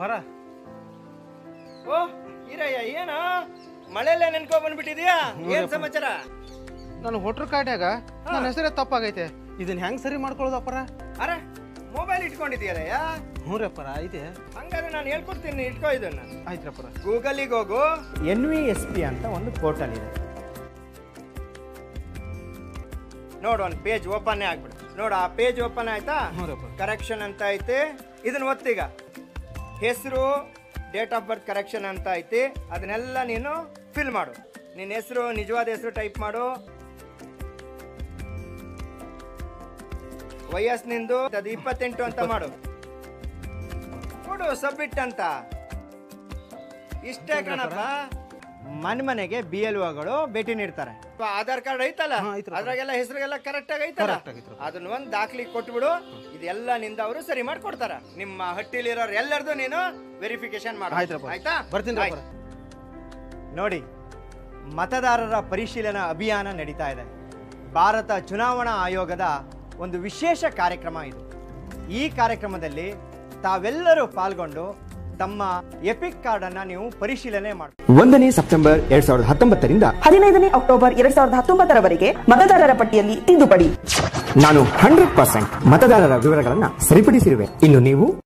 ಬರ ಓ ಈರಯ್ಯ ಏನ ಮಳೆಯಲ್ಲೇ ನೆನ್ಕೊ ಬಂದ್ಬಿಟ್ಟಿದ್ಯಾ ಏನ್ ಸಮಾಚಾರ ನಾನು ವೋಟರ್ ಕಾರ್ಡ್ಯಾಗ ನನ್ನ ಹೆಸರೇ ತಪ್ಪಾಗೈತೆ ಇದನ್ನ ಹೆಂಗ್ ಸರಿ ಮಾಡ್ಕೊಳ್ಳೋದು ಅಪ್ಪರ ಅರೆ ಮೊಬೈಲ್ ಇಟ್ಕೊಂಡಿದ್ಯಾರಯ್ಯ ಹ್ಞೂ ರೀ ಅಪ್ಪರ ಐತೆ ಹಂಗಾದ್ರೆ ನಾನು ಹೇಳ್ಕೊಡ್ತೀನಿ ಇಟ್ಕೋ ಇದನ್ನ ಆಯ್ತು ಅಪ್ಪರ ಗೂಗಲಿಗೆ ಹೋಗು ಎನ್ ವಿ ಎಸ್ ಪಿ ಅಂತ ಒಂದು ಪೋರ್ಟಲ್ ಇದೆ ನೋಡು ಒಂದು ಪೇಜ್ ಓಪನ್ ಆಗ್ಬಿಡು ನೋಡು ಆ ಪೇಜ್ ಓಪನ್ ಆಯ್ತಾ ಹ್ಞೂ ರೀ ಅಪ್ಪರ ಕರೆಕ್ಷನ್ ಅಂತ ಐತಿ ಇದನ್ನ ಒತ್ತೀಗ ಹೆಸರು ಡೇಟ್ ಆಫ್ ಬರ್ತ್ ಕರೆಕ್ಷನ್ ಅಂತ ಐತಿ ಅದನ್ನೆಲ್ಲ ನೀನು ಫಿಲ್ ಮಾಡು ನಿನ್ನ ಹೆಸರು ನಿಜವಾದ ಹೆಸರು ಟೈಪ್ ಮಾಡು ವಯಸ್ಸು ನಿಂದು ಅದು ಇಪ್ಪತ್ತೆಂಟು ಅಂತ ಮಾಡು ಕೊಡು ಸಬ್ಮಿಟ್ ಅಂತ ಇಷ್ಟೇ ಕಣಪ್ಪ ಮನೆ ಮನೆಗೆ ಬಿ ಎಲ್ ಒಗಳು ಭೇಟಿ ನೀಡ್ತಾರೆ ಆಧಾರ್ ಕಾರ್ಡ್ ಐತಲ್ಲ ಹಾ, ಐತ್ರಪ್ಪ. ಅದ್ರಾಗೆಲ್ಲ ಹೆಸರಿಗೆಲ್ಲ ಕರೆಕ್ಟ್ ಆಗಿ ಐತಲ್ಲ Correct ಆಗೈತ್ರಪ್ಪ. ಅದನ್ನ ಒಂದ್ ದಾಖಲಿ ಕೊಟ್ಬಿಡು ಇದೆಲ್ಲ ನಿಂದ ಅವರು ಸರಿ ಮಾಡ್ಕೊಡ್ತಾರ ನಿಮ್ಮ ಹಟ್ಟಿಲಿರೋರ್ ಎಲ್ಲರದು ನೀನು ವೆರಿಫಿಕೇಶನ್ ಮಾಡು ಆಯ್ತಪ್ಪ. ಆಯ್ತಾ ಬರ್ತೀನಿ ಆಯ್ತು. ನೋಡಿ ಮತದಾರರ ಪರಿಶೀಲನಾ ಅಭಿಯಾನ ನಡೀತಾ ಇದೆ ಭಾರತ ಚುನಾವಣಾ ಆಯೋಗದ ಒಂದು ವಿಶೇಷ ಕಾರ್ಯಕ್ರಮ ಇದು ಈ ಕಾರ್ಯಕ್ರಮದಲ್ಲಿ ತಾವೆಲ್ಲರೂ ಪಾಲ್ಗೊಂಡು ತಮ್ಮ ಎಪಿಕ್ ಕಾರ್ಡ್ ಅನ್ನ ನೀವು ಪರಿಶೀಲನೆ ಮಾಡಿ ಒಂದನೇ ಸೆಪ್ಟೆಂಬರ್ ಎರಡ್ ಸಾವಿರದ ಹತ್ತೊಂಬತ್ತರಿಂದ ಹದಿನೈದನೇ ಅಕ್ಟೋಬರ್ ಎರಡ್ ಸಾವಿರದ ಹತ್ತೊಂಬತ್ತರವರೆಗೆ ಮತದಾರರ ಪಟ್ಟಿಯಲ್ಲಿ ತಿದ್ದುಪಡಿ ನಾನು ಹಂಡ್ರೆಡ್ ಪರ್ಸೆಂಟ್ ಮತದಾರರ ವಿವರಗಳನ್ನ ಸರಿಪಡಿಸಿರುವೆ ಇನ್ನು ನೀವು